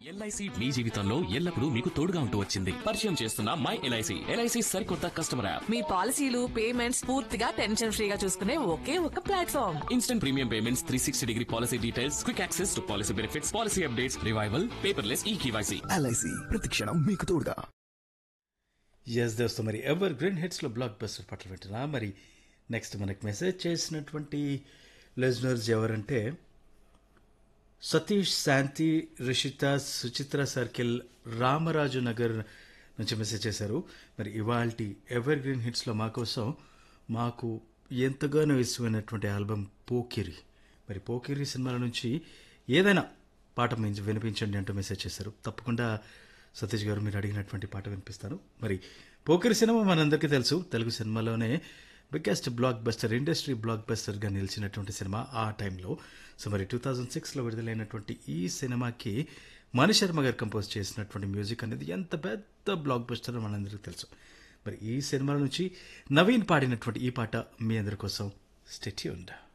LIC మీ జీవితంలో ఎల్లప్పుడూ మీకు తోడుగా ఉంటూ వచ్చింది పరిచయం చేస్తున్న మై ఎల్ఐసి ఎల్ఐసి సరికొత్త కస్టమర్ యాప్ మీ పాలసీలు పేమెంట్స్ పూర్తిగా టెన్షన్ ఫ్రీగా చూసుకునే ఒకే ఒక platform instant premium payments three sixty degree policy details quick access to policy benefits policy updates revival paperless e KYC LIC ప్రతిక్షణం మీకు తోడుగా ఎస్ దోస్తో మరి ఎవర్ గ్రీన్ హిట్స్లో బ్లాక్ బస్టర్ పాటలు వింటున్నా మరి నెక్స్ట్ మనకి మెసేజ్ చేసినటువంటి లిజనర్స్ ఎవరంటే సతీష్ శాంతి రిషిత సుచిత్ర సర్కిల్ రామరాజు నగర్ నుంచి మెసేజ్ చేశారు మరి ఇవాల్టి ఎవర్ గ్రీన్ హిట్స్లో మా కోసం మాకు ఎంతగానో ఇష్టమైనటువంటి ఆల్బమ్ పోకిరి మరి పోకిరి సినిమాల నుంచి ఏదైనా పాట మించి వినిపించండి అంటూ మెసేజ్ చేశారు తప్పకుండా సతీష్ గారు మీరు అడిగినటువంటి పాట వినిపిస్తాను మరి పోకిరి సినిమా మనందరికీ తెలుసు తెలుగు సినిమాలోనే బిగ్గెస్ట్ బ్లాక్ బస్టర్ ఇండస్ట్రీ బ్లాక్ బస్టర్గా నిలిచినటువంటి సినిమా ఆ టైంలో సో మరి టూ థౌజండ్ సిక్స్లో విడుదలైనటువంటి ఈ సినిమాకి మణి శర్మ గారు కంపోజ్ చేసినటువంటి మ్యూజిక్ అనేది ఎంత పెద్ద బ్లాక్ బస్టర్ మనందరికీ తెలుసు మరి ఈ సినిమా నుంచి నవీన్ పాడినటువంటి ఈ పాట మీ అందరి కోసం స్టెట్యూండ్